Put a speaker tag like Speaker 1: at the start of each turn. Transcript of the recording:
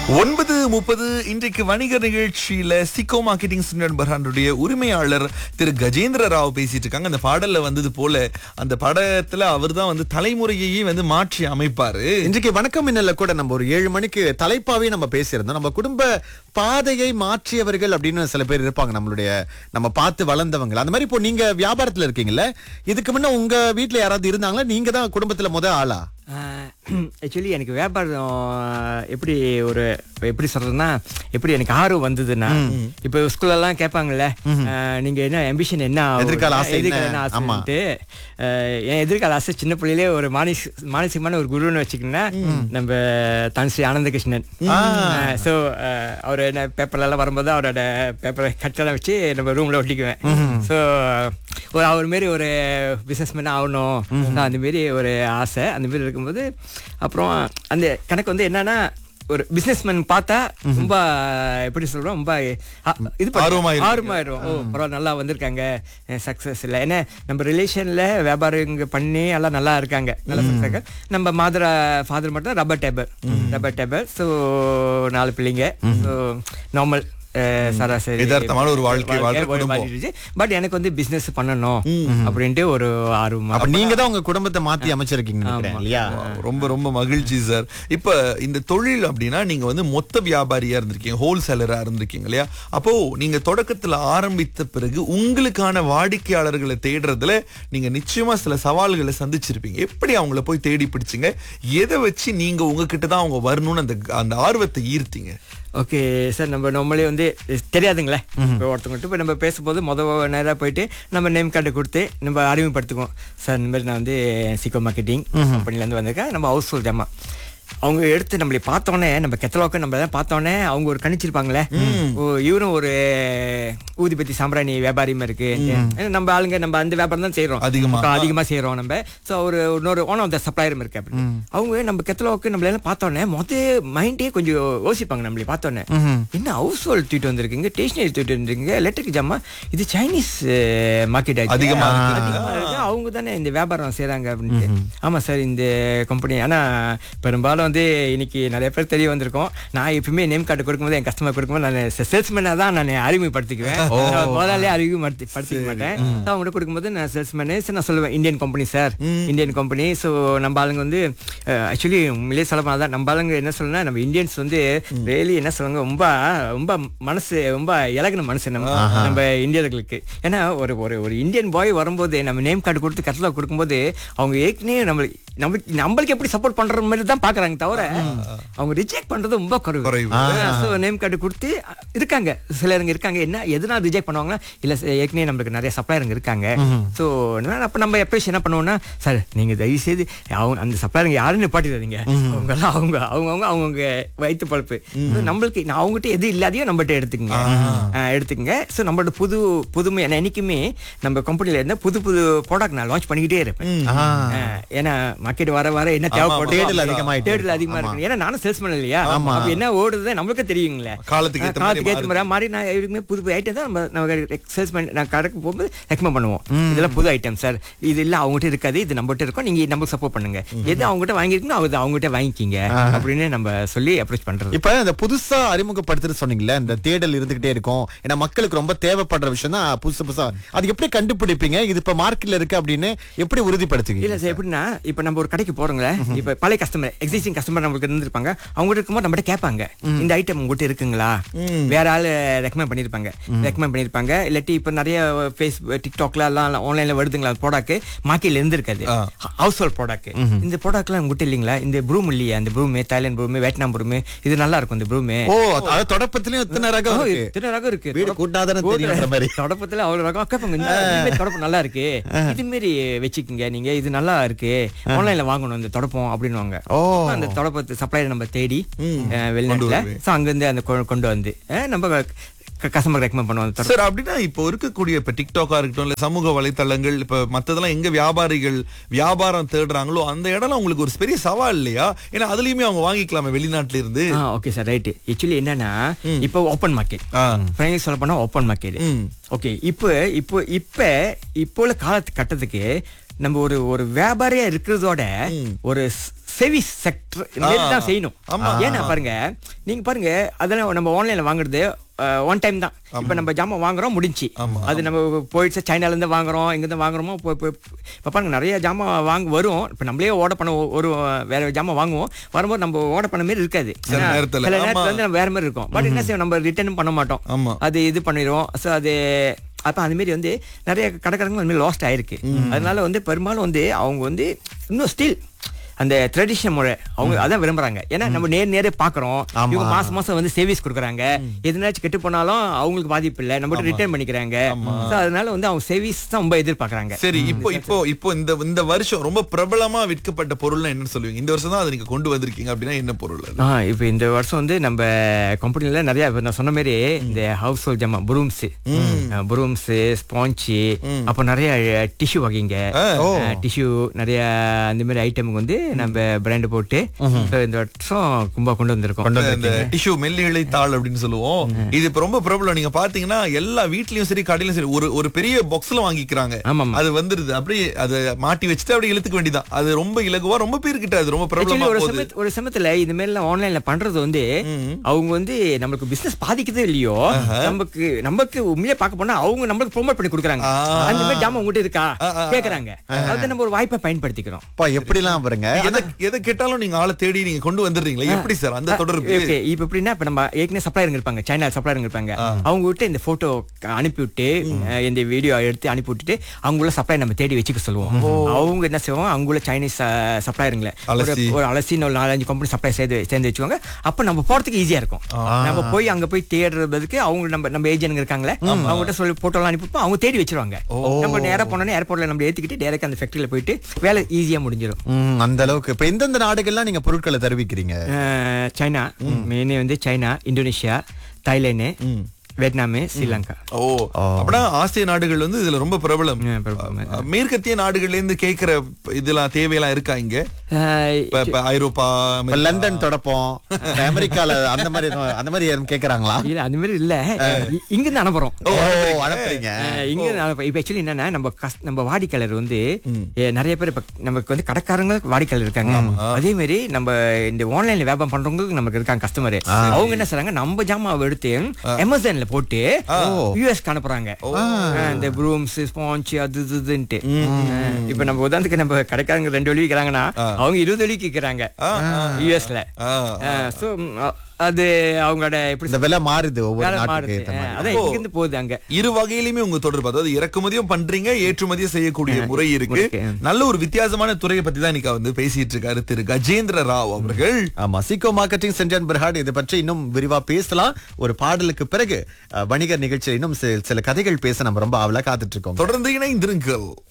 Speaker 1: ஒன்பது முப்பது இன்றைக்கு வணிக நிகழ்ச்சியில சிக்கோ மார்க்கெட்டிங் நண்பர்களுடைய உரிமையாளர் திரு கஜேந்திர ராவ் பேசிட்டு இருக்காங்க அந்த பாடல்ல வந்தது போல அந்த படத்துல அவர்தான் வந்து தலைமுறையையே வந்து மாற்றி அமைப்பாரு
Speaker 2: இன்றைக்கு வணக்கம் மின்னல்ல கூட நம்ம ஒரு ஏழு மணிக்கு தலைப்பாவே நம்ம பேசியிருந்தோம் நம்ம குடும்ப பாதையை மாற்றியவர்கள் அப்படின்னு சில பேர் இருப்பாங்க நம்மளுடைய நம்ம பார்த்து வளர்ந்தவங்க அந்த மாதிரி இப்போ நீங்க வியாபாரத்துல இருக்கீங்கல்ல இதுக்கு முன்ன உங்க வீட்ல யாராவது இருந்தாங்களா நீங்க தான் குடும்பத்துல முத ஆளா
Speaker 3: ஆக்சுவலி எனக்கு வியாபாரம் எப்படி ஒரு எப்படி சொல்றதுன்னா எப்படி எனக்கு ஆர்வம் வந்ததுன்னா இப்போ ஸ்கூல்லலாம் கேட்பாங்கல்ல ஆஹ், நீங்க என்ன அம்பிஷன் என்ன ஆகும்?
Speaker 2: எதிர்கால ஆசை என்ன?
Speaker 3: எதிர்கால என்ன ஆசைன்ட்டு, ஆஹ், என் எதிர்கால ஆசை சின்ன பிள்ளையிலே ஒரு மானசி மானசிகமான ஒரு குருன்னு வச்சுக்கிங்கன்னா நம்ம தனுஸ்ரீ ஆனந்தகிருஷ்ணன் ஸோ அவர் என்ன பேப்பர்ல எல்லாம் வரும்போது அவரோட பேப்பரை கட்டெல்லாம் வச்சு நம்ம ரூம்ல ஒட்டிக்குவேன் ஸோ ஒரு அவர் மாரி ஒரு பிசினஸ் மேன் ஆகணும் So, அந்த மாரி ஒரு ஆசை அந்த மாரி இருக்கும்போது அப்புறம் அந்த கணக்கு வந்து என்னன்னா ஒரு பிசினஸ்மேன் பார்த்தா ரொம்ப எப்படி சொல்றோம் ரொம்ப அ- இது பண்ண-
Speaker 1: ஆர்வமாயிருக்கு.
Speaker 3: ஆர்வமாயிரும் ஓ பரவாயில்ல நல்லா வந்திருக்காங்க சக்சஸ் இல்லை ஏன்னா நம்ம ரிலேஷன்ல வியாபாரம் இங்க பண்ணி எல்லாம் நல்லா இருக்காங்க நல்லா success இருக்காங்க. நம்ம மாதரா ஃபாதர் மட்டும் rubber table rubber table so நாலு பிள்ளைங்க ஸோ நார்மல் சராசரி
Speaker 1: யதார்த்தமான ஒரு வாழ்க்கை வாழ்ற குடும்பம்.
Speaker 3: பட் எனக்கு வந்து பிசினஸ் பண்ணணும் அப்படின்ட்டு ஒரு ஆர்வம்
Speaker 2: அப்ப நீங்க தான் உங்க குடும்பத்தை மாத்தி அமைச்சிருக்கீங்கன்னு நினைக்கிறேன் இல்லையா
Speaker 1: ரொம்ப ரொம்ப மகிழ்ச்சி சார் இப்ப இந்த தொழில் அப்படின்னா நீங்க வந்து மொத்த வியாபாரியா இருந்திருக்கீங்க ஹோல்சேலரா இருந்திருக்கீங்க இல்லையா அப்போ நீங்க தொடக்கத்துல ஆரம்பித்த பிறகு உங்களுக்கான வாடிக்கையாளர்களை தேடுறதுல நீங்க நிச்சயமா சில சவால்களை சந்திச்சிருப்பீங்க எப்படி அவங்கள போய் தேடி பிடிச்சீங்க எதை வச்சு நீங்க உங்ககிட்ட தான் அவங்க வரணும்னு அந்த அந்த ஆர்வத்தை ஈர்த்தீங்க
Speaker 3: ஓகே சார் நம்ம நம்மளே வந்து தெரியாதுங்களே இப்போ ஒருத்தவங்கள்ட்ட போய் நம்ம பேசும்போது மொதல் நேராக போயிட்டு நம்ம நேம் கார்டு கொடுத்து நம்ம அறிமுகப்படுத்துக்குவோம் சார் இந்த மாதிரி நான் வந்து சிக்கோ மார்க்கெட்டிங் கம்பெனிலேருந்து வந்திருக்கேன் நம்ம ஹவுஸ் ஹோல்ட் ஜாமா அவங்க எடுத்து நம்மளை பார்த்தோன்னே நம்ம கெத்தலோக்க நம்ம தான் பார்த்தோன்னே அவங்க ஒரு கணிச்சிருப்பாங்களே ஓ இவரும் ஒரு ஊதிபத்தி சாம்பிராணி வியாபாரியுமா இருக்கு ஏன்னா நம்ம ஆளுங்க நம்ம அந்த வியாபாரம் தான் செய்யறோம்
Speaker 1: அதிகமா.
Speaker 3: அதிகமா செய்யறோம் நம்ம ஸோ ஒரு இன்னொரு ஒன் ஆஃப் த சப்ளையரும் இருக்கு அப்படி அவங்க நம்ம கெத்தலோக்கு நம்மள எல்லாம் பார்த்தோன்னே மொத மைண்டே கொஞ்சம் யோசிப்பாங்க நம்மளை பார்த்தோன்னே என்ன ஹவுஸ் ஹோல்ட் தூக்கிட்டு வந்திருக்கீங்க ஸ்டேஷனரி தூக்கிட்டு வந்திருக்கீங்க எலக்ட்ரிக் ஜாமா இது சைனீஸ் மார்க்கெட்
Speaker 1: அதிகமா இருக்கு.
Speaker 3: அவங்க தானே இந்த வியாபாரம் செய்றாங்க அப்படின்ட்டு ஆமா சார் இந்த கம்பெனி ஆனா பெரும்பாலும் வந்து இன்னைக்கு நிறைய பேர் தெரிய வந்திருக்கோம் நான் எப்பவுமே நேம் கார்டு கொடுக்கும்போது என் கஸ்டமர் கொடுக்கும்போது நான் சேல்ஸ்மேனா தான் நான் அறிமுகப்படுத்திக்குவேன் முதலாளே அறிமுகப்படுத்தி படுத்திக்க மாட்டேன் So, அவங்ககிட்ட கொடுக்கும்போது நான் சேல்ஸ்மேனு சரி நான் சொல்லுவேன் Indian company sir Indian company so நம்ம ஆளுங்க வந்து ஆக்சுவலி உண்மையிலேயே சொல்ல தான் நம்ம ஆளுங்க என்ன சொல்லணும்னா நம்ம இந்தியன்ஸ் வந்து ரியலி என்ன சொல்லுவாங்க ரொம்ப ரொம்ப மனசு ரொம்ப இலகின மனசு நம்ம நம்ம இந்தியர்களுக்கு ஏன்னா ஒரு ஒரு ஒரு இந்தியன் பாய் வரும்போது நம்ம நேம் கார்டு கொடுத்து கட்டளை கொடுக்கும்போது அவங்க ஏற்கனவே நம்மளுக்கு நம்மளுக்கு நம்மளுக்கு எப்படி சப்போர்ட் பண்ற மாதிரி தான் பாக்குறாங்க தவிர அவங்க ரிஜெக்ட் பண்றது ரொம்ப குறைவு
Speaker 1: குறைவு.
Speaker 3: ஸோ நேம் கார்டு கொடுத்து இருக்காங்க சிலருங்க இருக்காங்க என்ன எதனால ரிஜெக்ட் பண்ணுவாங்கன்னா இல்ல சார், ஏற்கனவே நம்மளுக்கு நிறைய சப்ளையருங்க இருக்காங்க ஸோ அப்ப நம்ம எப்பயும் என்ன பண்ணுவோம்னா சார் நீங்க தயவு செய்து அவங்க அந்த சப்ளையருங்க யாரும் நிப்பாட்டிடாதீங்க அவங்க எல்லாம் அவங்க அவங்க அவங்க அவங்கவுங்க வயிற்று பழப்பு நம்மளுக்கு நான் அவங்ககிட்ட எது இல்லாதையோ நம்மகிட்ட எடுத்துக்கங்க அஹ், எடுத்துக்கங்க ஸோ நம்மளோட புது புதுமை நான் என்னைக்குமே நம்ம கம்பெனில இருந்தா புது புது ப்ராடக்ட் நான் லான்ச் பண்ணிக்கிட்டே இருப்பேன்
Speaker 2: ஆ.
Speaker 3: அஹ், ஏன்னா மார்க்கெட் வர வர என்ன தேவைப்படுது
Speaker 2: தேடல் அதிகமாயிட்டு.
Speaker 3: தேடல் அதிகமா இருக்கு ஏன்னா நானும் சேல்ஸ்மேன் இல்லையா அப்ப என்ன ஓடுது நம்மளுக்கு தெரியுங்களே
Speaker 1: காலத்துக்கு ஏத்த மாதிரி
Speaker 3: காலத்துக்கு ஏற்ற மாதிரி மாறி நான் எதுவுமே புது புது ஐட்டம் தான் நம்ம நம்ம சேல்ஸ்மேன் நான் கடைக்கு போகும்போது ரெக்கமெண்ட் பண்ணுவோம் இதெல்லாம் புது ஐட்டம் சார் இது இல்ல அவங்ககிட்ட இருக்காது இது நம்மகிட்ட இருக்கும் நீங்க நம்ம சப்போர்ட் பண்ணுங்க எது அவங்ககிட்ட வாங்கிருக்கணும் அது அவங்ககிட்ட வாங்கிக்கிங்க அப்படின்னு நம்ம சொல்லி அப்ரோச் பண்றது
Speaker 2: இப்ப இந்த புதுசா அறிமுகப்படுத்துறது சொன்னீங்கல்ல இந்த தேடல் இருந்துகிட்டே இருக்கும் ஏன்னா மக்களுக்கு ரொம்ப தேவைப்படுற விஷயம் தான் புதுசு புதுசா அது எப்படி கண்டுபிடிப்பீங்க இது இப்ப மார்க்கெட்ல இருக்கு அப்படின்னு எப்படி உறுதிப்படுத்துவீங்க
Speaker 3: இல்ல சார் எப்படின்னா இப்ப நம்ம ஒரு கடைக்கு போறோங்களே இப்ப பழைய கஸ்டமர் எக்ஸிஸ்டிங் கஸ்டமர் நம்மளுக்கு இருந்திருப்பாங்க அவங்க இருக்கும்போது நம்மகிட்ட கேட்பாங்க இந்த ஐட்டம் உங்ககிட்ட இருக்குங்களா வேற ஆளு ரெக்கமெண்ட் பண்ணிருப்பாங்க ரெக்கமெண்ட் பண்ணிருப்பாங்க இல்லாட்டி இப்ப நிறைய ஃபேஸ் டிக்டாக்ல எல்லாம் ஆன்லைன்ல வருதுங்களா ப்ராடக்ட் மார்க்கெட்ல இருந்திருக்காது
Speaker 1: ஆ.
Speaker 3: ஹவுஸ் ஹோல்ட் ப்ராடக்ட் இந்த ப்ராடக்ட்லாம் உங்ககிட்ட இல்லைங்களா இந்த ப்ரூம் இல்லையா இந்த broom Thailand broom Vietnam broom இது நல்லா இருக்கும் இந்த ப்ரூம்
Speaker 2: ஓ அதாவது தொடப்பத்திலயும் இத்தனை ரகம் இருக்கு
Speaker 3: இத்தனை ரகம் இருக்கு
Speaker 2: வீடு கூட்டாதானே தெரியுன்ற மாதிரி.
Speaker 3: தொடப்பத்துல அவ்வளவு ரகம் கேட்பாங்க இந்த மாதிரி தொடப்பு நல்லா இருக்கு இது மாரி வச்சுக்கோங்க நீங்க இது நல்லா இருக்கு ஆன்லைன்ல வாங்கணும் இந்த தொடப்பம் அப்படின்னுவாங்க
Speaker 2: ஓ.
Speaker 3: அந்த தொடப்பத்து சப்ளையர் நம்ம தேடி அஹ்,
Speaker 1: கொண்டு
Speaker 3: வெளிநாட்டுல
Speaker 1: வருவீங்க.
Speaker 3: ஸோ அங்கிருந்து அந்த கொ- கொண்டு வந்து அஹ், நம்ம கஸ்டமர் ரெக்கமெண்ட் பண்ணுவோம் அந்த தொடப்பம்.
Speaker 1: சார் அப்படின்னா இப்போ இருக்கக்கூடிய இப்ப டிக்டாக்கா இருக்கட்டும் இல்ல சமூக வலைத்தளங்கள் இப்ப மத்ததெல்லாம் எங்க வியாபாரிகள் வியாபாரம் தேடுறாங்களோ அந்த இடம்லாம் உங்களுக்கு ஒரு பெரிய சவால் இல்லையா ஏன்னா அதுலயுமே அவங்க வாங்கிக்கலாமே வெளிநாட்டுல இருந்து
Speaker 3: ஆ ஓகே சார் ரைட் ஆக்சுவலி என்னன்னா இப்போ ஓப்பன் மார்க்கெட்
Speaker 1: ஆ.
Speaker 3: பிரைஸ் சொல்ல போனா ஓப்பன் மார்க்கெட்
Speaker 1: ம்.
Speaker 3: ஓகே இப்போ இப்போ இப்போ இப்போ உள்ள காலத்து கட்டத்துக்கு நம்ம ஒரு ஒரு வியாபாரியா இருக்கிறதோட ஒரு சர்வீஸ் செக்டர் தான் செய்யணும் ஏன்னா பாருங்க நீங்க பாருங்க அதெல்லாம் நம்ம ஆன்லைன்ல வாங்குறது ஒன் டைம் தான் இப்ப நம்ம ஜாமான் வாங்குறோம் முடிஞ்சு அது நம்ம போயிடுச்சு சைனால இருந்து வாங்குறோம் இங்க இருந்து வாங்குறோமோ போய் போய் இப்ப பாருங்க நிறைய ஜாமான் வாங்க வரும் இப்ப நம்மளே ஆர்டர் பண்ண ஒ- ஒரு வேற ஜாமான் வாங்குவோம் வரும்போது நம்ம ஆர்டர் பண்ண மாதிரி இருக்காது
Speaker 1: சில
Speaker 3: ஏன்னா,
Speaker 1: நேரத்துல,
Speaker 3: சில
Speaker 1: ஆமா.
Speaker 3: நேரத்துல வந்து நம்ம வேற மாதிரி இருக்கும் பட் என்ன செய்வோம் நம்ம ரிட்டர்னும் பண்ண மாட்டோம்
Speaker 1: ஆமா.
Speaker 3: அது இது பண்ணிடுவோம் ஸோ அது அப்போ அந்த மாதிரி வந்து நிறைய கடைக்காரங்க அந்த மாதிரி லாஸ்ட் ஆயிருக்கு அதனால வந்து பெரும்பாலும் வந்து அவங்க வந்து இன்னும் ஸ்டில் அந்த ட்ரெடிஷன் முறை அவங்க அதான் விரும்புறாங்க ஏன்னா நம்ம நேர் நேரே பாக்குறோம்
Speaker 2: ஆமா.
Speaker 3: இவங்க மாசம் மாசம் வந்து சேவிஸ் கொடுக்குறாங்க எதுனாச்சும் கெட்டு போனாலும் அவங்களுக்கு பாதிப்பு இல்லை நம்ம ரிட்டர்ன் பண்ணிக்கிறாங்க ஸோ அதனால வந்து அவங்க சேவிஸ் தான் ரொம்ப எதிர்பார்க்கறாங்க
Speaker 1: சரி இப்போ இப்போ இப்போ இந்த இந்த வருஷம் ரொம்ப பிரபலமா விற்கப்பட்ட பொருள்னா என்ன சொல்லுவீங்க இந்த வருஷம் தான் அதை நீங்க கொண்டு வந்திருக்கீங்க அப்படின்னா என்ன பொருள் அது?
Speaker 3: ஆ இப்போ இந்த வருஷம் வந்து நம்ம கம்பெனில நிறைய இப்ப நான் சொன்ன மாதிரி இந்த ஹவுஸ் ஹோல்ட் ஜாமான் புரூம்ஸ் புரூம்ஸ் ஸ்பாஞ்சு அப்போ நிறைய டிஷ்யூ வகைங்க டிஷ்யூ நிறைய அந்த மாதிரி ஐட்டமுக்கு வந்து நம்ம பிராண்ட் போட்டு so இந்த வருஷம் கும்பா கொண்டு வந்திருக்கோம்
Speaker 1: இந்த டிஷ்யூ மெல்லிகளை தாள் அப்படின்னு சொல்லுவோம் இது இப்ப ரொம்ப பிரபலம் நீங்க பாத்தீங்கன்னா எல்லா வீட்லயும் சரி கடையிலும் சரி ஒரு ஒரு பெரிய பாக்ஸ்ல வாங்கிக்கிறாங்க
Speaker 3: ஆமாம்
Speaker 1: அது வந்துருது அப்படியே அதை மாட்டி வச்சுட்டு அப்படியே இழுத்துக்க வேண்டியதான் அது ரொம்ப இலகுவா ரொம்ப பேர்கிட்ட அது ரொம்ப பிரபலமா
Speaker 3: Actually, ஒரு
Speaker 1: போகுது
Speaker 3: சமயத்து ஒரு சமயத்துல இது மாதிரி எல்லாம் ஆன்லைன்ல பண்றது வந்து அவங்க வந்து நம்மளுக்கு பிசினஸ் பாதிக்குதோ இல்லையோ நமக்கு நமக்கு உண்மையிலே பார்க்க போனா அவங்க நம்மளுக்கு ப்ரோமோட் பண்ணி கொடுக்குறாங்க அந்த மாதிரி ஜாமான் உங்ககிட்ட இருக்கா கேக்குறாங்க அதை நம்ம ஒரு வாய்ப்பை பயன்படுத்திக்கிறோம்
Speaker 2: அப்பா எப்படிலாம் பாருங்க
Speaker 1: எதை எதை கேட்டாலும் நீங்க ஆளை தேடி நீங்க கொண்டு வந்துடுறீங்களா எப்படி சார் அந்த தொடர்பு
Speaker 3: ஓகே இப்போ எப்படின்னா இப்ப நம்ம ஏற்கனவே சப்ளையருங்க இருப்பாங்க சைனா சப்ளையருங்க இருப்பாங்க அவங்க விட்டு இந்த போட்டோ அனுப்பி விட்டு அஹ், இந்த வீடியோ எடுத்து அனுப்பி விட்டுட்டு அவங்கள சப்ளை நம்ம தேடி வச்சுக்க சொல்லுவோம் அவங்க என்ன செய்வோம் அவங்கள சைனீஸ் சப்ளையருங்கள
Speaker 1: அலசி.
Speaker 3: ஒரு அலசின்னு ஒரு நாலஞ்சு கம்பெனி சப்ளை சேர்ந்து சேர்ந்து வச்சுக்கோங்க அப்ப நம்ம போறதுக்கு ஈஸியா இருக்கும் நம்ம போய் அங்க போய் தேடுறதுக்கு அவங்க நம்ம நம்ம ஏஜென்ட் இருக்காங்களே அவங்ககிட்ட சொல்லி போட்டோ எல்லாம் அனுப்பிப்போம் அவங்க தேடி வச்சிருவாங்க நம்ம நேரா போனோன்னே ஏர்போர்ட்ல நம்ம ஏத்திக்கிட்டு டேரக்ட் அந்த ஃபேக்டரியில போயிட்டு வேலை ஈஸியா முடிஞ்சிடும்
Speaker 2: ம், அந்த அளவுக்கு இப்ப எந்தெந்த நாடுகள்லாம் நீங்க பொருட்களை தெரிவிக்கிறீங்க
Speaker 3: அஹ், சைனா மெயினே வந்து China Indonesia Thailand Vietnam Sri Lanka
Speaker 1: ஓ அப்படின்னா ஆசிய நாடுகள் வந்து இதுல ரொம்ப பிரபலம்
Speaker 3: ஆ, பிரபலம்.
Speaker 1: அஹ், மேற்கத்திய நாடுகள்ல இருந்து கேக்குற இதெல்லாம் தேவையெல்லாம் இருக்கா இங்க
Speaker 3: அஹ்,
Speaker 1: இப்ப இப்ப ஐரோப்பா
Speaker 2: இப்ப
Speaker 1: அமெரிக்கா-
Speaker 2: லண்டன் தொடப்போம் அமெரிக்கால அந்த மாதிரி எதுவும்- அந்த மாதிரி யாரும் கேக்குறாங்களா
Speaker 3: இல்ல அந்த மாதிரி இல்ல இ- இங்க இருந்து அனுப்புறோம்
Speaker 2: ஓ அனுப்புறீங்க
Speaker 3: அஹ், இங்க இருந்து அனுப்புறோம். இப்ப ஆக்சுவலி என்னன்னா நம்ம கஸ்- நம்ம வாடிக்கையாளர் வந்து எ, நிறைய பேர் இப்ப நமக்கு வந்து கடைக்காரங்க வாடிக்கையாளர் இருக்காங்க அதே மாதிரி நம்ம இந்த ஆன்லைன்ல வியாபாரம் பண்றவங்களுக்கு நமக்கு இருக்காங்க கஸ்டமர் அவங்க என்ன செய்றாங்க நம்ம ஜாமாவை எடுத்து அமேசான்ல போட்டு யூஎஸ்க்கு அனுப்புறாங்க அஹ், இந்த ப்ரூம்ஸ் ஸ்பாஞ்ச் அது இது, இதுன்ட்டு அஹ், இப்ப நம்ம உதாரணத்துக்கு நம்ம கடைக்காரங்க ரெண்டு வழி விற்கிறாங்கன்னா அவங்க இருபது வழி விற்கிறாங்க யூஎஸ்ல
Speaker 1: ஆ.
Speaker 3: சோ அது அவங்களோட எப்படி
Speaker 2: இந்த விலை மாறுது ஒவ்வொரு
Speaker 3: வேலை
Speaker 2: நாட்டுக்கு
Speaker 3: மாறுது
Speaker 2: ஏத்த
Speaker 3: அஹ்,
Speaker 2: மாதிரி
Speaker 3: அதான் இங்க இருந்து போகுது அங்க
Speaker 1: இரு வகையிலுமே உங்க தொடர்பு அதாவது இறக்குமதியும் பண்றீங்க ஏற்றுமதியும் செய்யக்கூடிய முறை இருக்கு
Speaker 3: இருக்கு.
Speaker 1: நல்ல ஒரு வித்தியாசமான துறையை பத்தி தான் இன்னைக்கு வந்து பேசிட்டு இருக்காரு திரு கஜேந்திர ராவ் அவர்கள்
Speaker 2: ஆமா சீகோ மார்க்கெட்டிங் சென்டர் பிரஹாட் இதை பற்றி இன்னும் விரிவா பேசலாம் ஒரு பாடலுக்கு பிறகு அஹ், வணிகர் நிகழ்ச்சியில் இன்னும் சில- சில கதைகள் பேச நம்ம ரொம்ப ஆவலா காத்துட்டு இருக்கோம்
Speaker 1: தொடர்ந்து இணைந்திருங்கள்